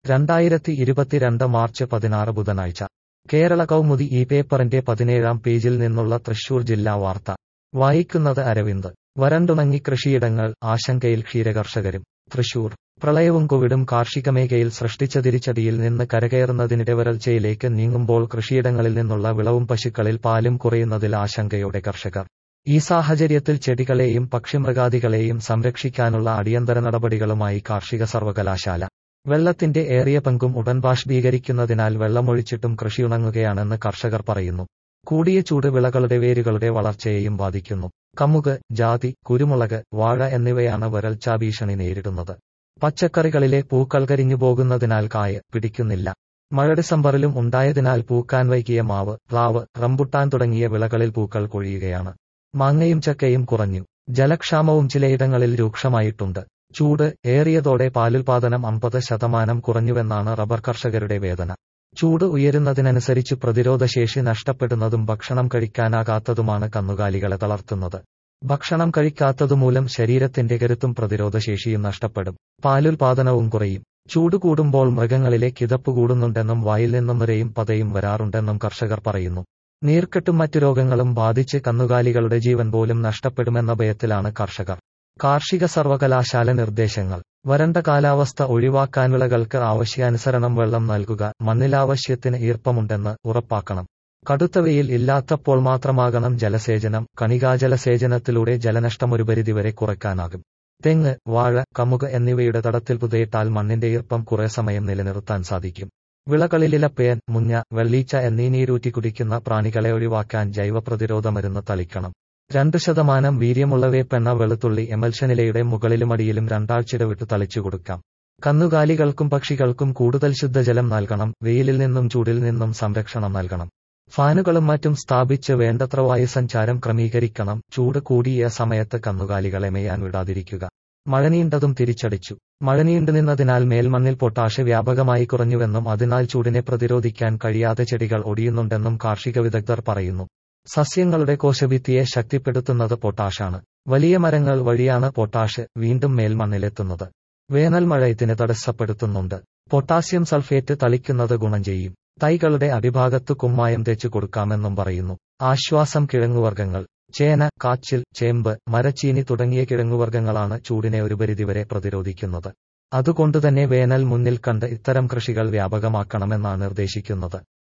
രണ്ടായിരത്തി ഇരുപത്തിരണ്ട് മാർച്ച് പതിനാറ് ബുധനാഴ്ച കേരള കൗമുദി ഈ പേപ്പറിന്റെ പതിനേഴാം പേജിൽ നിന്നുള്ള തൃശൂർ ജില്ലാ വാർത്ത വായിക്കുന്നത് അരവിന്ദ് വരണ്ടുണങ്ങി കൃഷിയിടങ്ങൾ ആശങ്കയിൽ ക്ഷീരകർഷകരും തൃശൂർ പ്രളയവും കോവിഡും കാർഷിക മേഖലയിൽ സൃഷ്ടിച്ച തിരിച്ചടിയിൽ നിന്ന് കരകയറുന്നതിനിടെ വരൾച്ചയിലേക്ക് നീങ്ങുമ്പോൾ കൃഷിയിടങ്ങളിൽ നിന്നുള്ള വിളവും പശുക്കളിൽ പാലും കുറയുന്നതിൽ ആശങ്കയോടെ കർഷകർ ഈ സാഹചര്യത്തിൽ ചെടികളെയും പക്ഷിമൃഗാദികളെയും സംരക്ഷിക്കാനുള്ള അടിയന്തര നടപടികളുമായി കാർഷിക സർവകലാശാല വെള്ളത്തിന്റെ ഏറിയ പങ്കും ഉടൻ ബാഷ്പീകരിക്കുന്നതിനാൽ വെള്ളമൊഴിച്ചിട്ടും കൃഷിയുണങ്ങുകയാണെന്ന് കർഷകർ പറയുന്നു കൂടിയ ചൂട് വിളകളുടെ വേരുകളുടെ വളർച്ചയെയും ബാധിക്കുന്നു കമുക് ജാതി കുരുമുളക് വാഴ എന്നിവയാണ് വരൾച്ചാ ഭീഷണി നേരിടുന്നത് പച്ചക്കറികളിലെ പൂക്കൾ കരിഞ്ഞു പോകുന്നതിനാൽ കായ പിടിക്കുന്നില്ല മഴ ഡിസംബറിലും ഉണ്ടായതിനാൽ പൂക്കാൻ വൈകിയ മാവ് പ്ലാവ് റംബുട്ടാൻ തുടങ്ങിയ വിളകളിൽ പൂക്കൾ കൊഴിയുകയാണ് മാങ്ങയും ചക്കയും കുറഞ്ഞു ജലക്ഷാമവും ചിലയിടങ്ങളിൽ രൂക്ഷമായിട്ടുണ്ട് ചൂട് ഏറിയതോടെ പാലുൽപാദനം അമ്പത് ശതമാനം കുറഞ്ഞുവെന്നാണ് റബ്ബർ കർഷകരുടെ വേദന ചൂട് ഉയരുന്നതിനനുസരിച്ച് പ്രതിരോധശേഷി നഷ്ടപ്പെടുന്നതും ഭക്ഷണം കഴിക്കാനാകാത്തതുമാണ് കന്നുകാലികളെ തളർത്തുന്നത് ഭക്ഷണം കഴിക്കാത്തതുമൂലം ശരീരത്തിന്റെ കരുത്തും പ്രതിരോധശേഷിയും നഷ്ടപ്പെടും പാലുൽപാദനവും കുറയും ചൂട് കൂടുമ്പോൾ മൃഗങ്ങളിലെ കിതപ്പ് കൂടുന്നുണ്ടെന്നും വായിൽ നിന്നും നിറയും പതയും വരാറുണ്ടെന്നും കർഷകർ പറയുന്നു നീർക്കെട്ടും മറ്റു രോഗങ്ങളും ബാധിച്ച് കന്നുകാലികളുടെ ജീവൻ പോലും നഷ്ടപ്പെടുമെന്ന ഭയത്തിലാണ് കർഷകർ കാർഷിക സർവകലാശാല നിർദ്ദേശങ്ങൾ വരണ്ട കാലാവസ്ഥ ഒഴിവാക്കാൻ വിളകൾക്ക് ആവശ്യാനുസരണം വെള്ളം നൽകുക മണ്ണിലാവശ്യത്തിന് ഈർപ്പമുണ്ടെന്ന് ഉറപ്പാക്കണം കടുത്ത വെയിൽ ഇല്ലാത്തപ്പോൾ മാത്രമാകണം ജലസേചനം കണികാജലസേചനത്തിലൂടെ ജലനഷ്ടം ഒരു പരിധിവരെ കുറയ്ക്കാനാകും തെങ്ങ് വാഴ കമുക് എന്നിവയുടെ തടത്തിൽ പുതയിട്ടാൽ മണ്ണിന്റെ ഈർപ്പം കുറെ സമയം നിലനിർത്താൻ സാധിക്കും വിളകളിലിലപ്പയൻ മുഞ്ഞ വെള്ളീച്ച എന്നീ നീരൂറ്റി കുടിക്കുന്ന പ്രാണികളെ ഒഴിവാക്കാൻ ജൈവ പ്രതിരോധ മരുന്ന് തളിക്കണം രണ്ടു ശതമാനം വീര്യമുള്ള വേപ്പെണ്ണ വെളുത്തുള്ളി എമൽഷനിലയുടെ മുകളിലും അടിയിലും രണ്ടാഴ്ചയിടവിട്ട് തളിച്ചു കൊടുക്കാം കന്നുകാലികൾക്കും പക്ഷികൾക്കും കൂടുതൽ ശുദ്ധജലം നൽകണം വെയിലിൽ നിന്നും ചൂടിൽ നിന്നും സംരക്ഷണം നൽകണം ഫാനുകളും മറ്റും സ്ഥാപിച്ച് വേണ്ടത്ര വായുസഞ്ചാരം ക്രമീകരിക്കണം ചൂട് കൂടിയ സമയത്ത് കന്നുകാലികളെ മേയാൻ വിടാതിരിക്കുക മഴ നീണ്ടതും തിരിച്ചടിച്ചു മഴ നീണ്ടു നിന്നതിനാൽ മേൽമണ്ണിൽ പൊട്ടാഷ് വ്യാപകമായി കുറഞ്ഞുവെന്നും അതിനാൽ ചൂടിനെ പ്രതിരോധിക്കാൻ കഴിയാതെ ചെടികൾ ഒടിയുന്നുണ്ടെന്നും കാർഷിക വിദഗ്ധർ പറയുന്നു സസ്യങ്ങളുടെ കോശഭിത്തിയെ ശക്തിപ്പെടുത്തുന്നത് പൊട്ടാഷാണ് വലിയ മരങ്ങൾ വഴിയാണ് പൊട്ടാഷ് വീണ്ടും മേൽമണ്ണിലെത്തുന്നത് വേനൽ മഴ ഇതിന് തടസ്സപ്പെടുത്തുന്നുണ്ട് പൊട്ടാസ്യം സൾഫേറ്റ് തളിക്കുന്നത് ഗുണം ചെയ്യും തൈകളുടെ അടിഭാഗത്ത് കുമ്മായം തേച്ചു കൊടുക്കാമെന്നും പറയുന്നു ആശ്വാസം കിഴങ്ങുവർഗ്ഗങ്ങൾ ചേന കാച്ചിൽ ചേമ്പ് മരച്ചീനി തുടങ്ങിയ കിഴങ്ങുവർഗ്ഗങ്ങളാണ് ചൂടിനെ ഒരു പരിധിവരെ പ്രതിരോധിക്കുന്നത് അതുകൊണ്ടുതന്നെ വേനൽ മുന്നിൽ കണ്ട് ഇത്തരം കൃഷികൾ വ്യാപകമാക്കണമെന്നാണ് നിർദ്ദേശിക്കുന്നത്